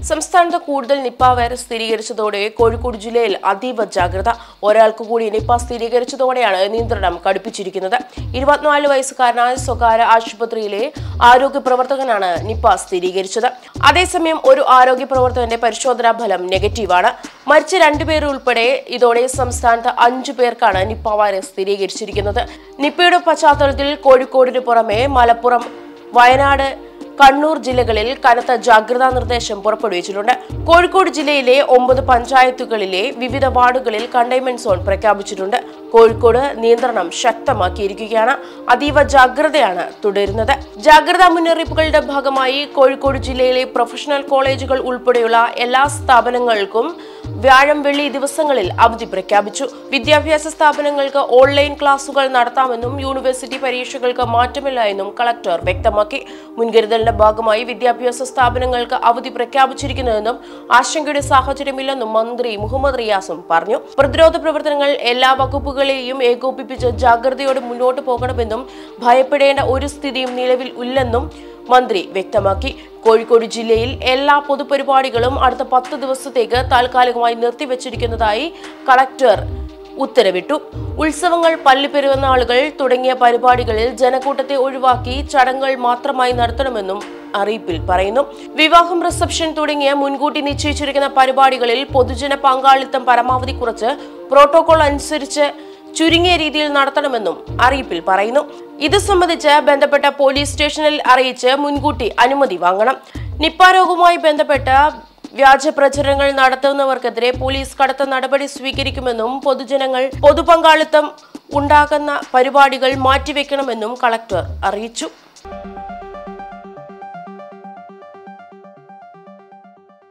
സംസ്ഥാനത്ത് കൂടുതൽ Nipah virus സ്ഥിരീകരിച്ചതോടെ കോഴിക്കോട് ജില്ലയിൽ അതീവ ജാഗ്രത ഒരാൾക്ക് കൂടി നിപ്പ സ്ഥിരീകരിച്ചതോടെയാണ് നിയന്ത്രണം കടുപ്പിച്ചിരിക്കുന്നത് ഇരുപത്തിനാല് വയസ്സുകാരനായ സ്വകാര്യ ആശുപത്രിയിലെ ആരോഗ്യ പ്രവർത്തകനാണ് നിപ്പ സ്ഥിരീകരിച്ചത് അതേസമയം ഒരു ആരോഗ്യ പ്രവർത്തകന്റെ പരിശോധനാ ഫലം നെഗറ്റീവാണ് മരിച്ച രണ്ടുപേർ ഉൾപ്പെടെ ഇതോടെ സംസ്ഥാനത്ത് അഞ്ചു പേർക്കാണ് നിപ്പ വൈറസ് സ്ഥിരീകരിച്ചിരിക്കുന്നത് നിപ്പയുടെ പശ്ചാത്തലത്തിൽ കോഴിക്കോടിന് പുറമെ മലപ്പുറം വയനാട് കണ്ണൂർ ജില്ലകളിൽ കനത്ത ജാഗ്രതാ നിർദ്ദേശം പുറപ്പെടുവിച്ചിട്ടുണ്ട് കോഴിക്കോട് ജില്ലയിലെ ഒമ്പത് പഞ്ചായത്തുകളിലെ വിവിധ വാർഡുകളിൽ കണ്ടെയ്ൻമെന്റ് സോൺ പ്രഖ്യാപിച്ചിട്ടുണ്ട് കോഴിക്കോട് നിയന്ത്രണം ശക്തമാക്കിയിരിക്കുകയാണ് അതീവ ജാഗ്രതയാണ് തുടരുന്നത് ജാഗ്രതാ മുന്നറിയിപ്പുകളുടെ ഭാഗമായി കോഴിക്കോട് ജില്ലയിലെ പ്രൊഫഷണൽ കോളേജുകൾ ഉൾപ്പെടെയുള്ള എല്ലാ സ്ഥാപനങ്ങൾക്കും വ്യാഴം വെള്ളി ദിവസങ്ങളിൽ അവധി പ്രഖ്യാപിച്ചു വിദ്യാഭ്യാസ സ്ഥാപനങ്ങൾക്ക് ഓൺലൈൻ ക്ലാസുകൾ നടത്താമെന്നും യൂണിവേഴ്സിറ്റി പരീക്ഷകൾക്ക് മാറ്റമില്ല എന്നും കളക്ടർ വ്യക്തമാക്കി മുൻകരുതലിന്റെ ഭാഗമായി വിദ്യാഭ്യാസ സ്ഥാപനങ്ങൾക്ക് അവധി പ്രഖ്യാപിച്ചിരിക്കുന്നതെന്നും ആശങ്കയുടെ സാഹചര്യമില്ലെന്നും മന്ത്രി മുഹമ്മദ് റിയാസും പറഞ്ഞു പ്രതിരോധ പ്രവർത്തനങ്ങൾ എല്ലാ വകുപ്പുകളെയും ഏകോപിപ്പിച്ച് ജാഗ്രതയോടെ മുന്നോട്ട് പോകണമെന്നും ഭയപ്പെടേണ്ട ഒരു സ്ഥിതിയും നിലവിൽ ഇല്ലെന്നും മന്ത്രി വ്യക്തമാക്കി കോഴിക്കോട് ജില്ലയിൽ എല്ലാ പൊതുപരിപാടികളും അടുത്ത പത്ത് ദിവസത്തേക്ക് താൽക്കാലികമായി നിർത്തിവച്ചിരിക്കുന്നതായി കളക്ടർ ഉത്തരവിട്ടു ഉത്സവങ്ങൾ പള്ളിപ്പെരുന്നാളുകൾ തുടങ്ങിയ പരിപാടികളിൽ ജനക്കൂട്ടത്തെ ഒഴിവാക്കി ചടങ്ങുകൾ മാത്രമായി നടത്തണമെന്നും അറിയിപ്പിൽ പറയുന്നു വിവാഹം റിസപ്ഷൻ തുടങ്ങിയ മുൻകൂട്ടി നിശ്ചയിച്ചിരിക്കുന്ന പരിപാടികളിൽ പൊതുജന പങ്കാളിത്തം പരമാവധി കുറച്ച് പ്രോട്ടോകോൾ അനുസരിച്ച് ചുരുങ്ങിയ രീതിയിൽ നടത്തണമെന്നും അറിയിപ്പിൽ പറയുന്നു ഇത് സംബന്ധിച്ച് ബന്ധപ്പെട്ട പോലീസ് സ്റ്റേഷനിൽ അറിയിച്ച് മുൻകൂട്ടി അനുമതി വാങ്ങണം നിപ്പ രോഗവുമായി ബന്ധപ്പെട്ട വ്യാജ പ്രചരണങ്ങൾ നടത്തുന്നവർക്കെതിരെ പോലീസ് കടുത്ത നടപടി സ്വീകരിക്കുമെന്നും പൊതുജനങ്ങൾ പൊതുപങ്കാളിത്തം ഉണ്ടാകുന്ന പരിപാടികൾ മാറ്റിവെക്കണമെന്നും കളക്ടർ അറിയിച്ചു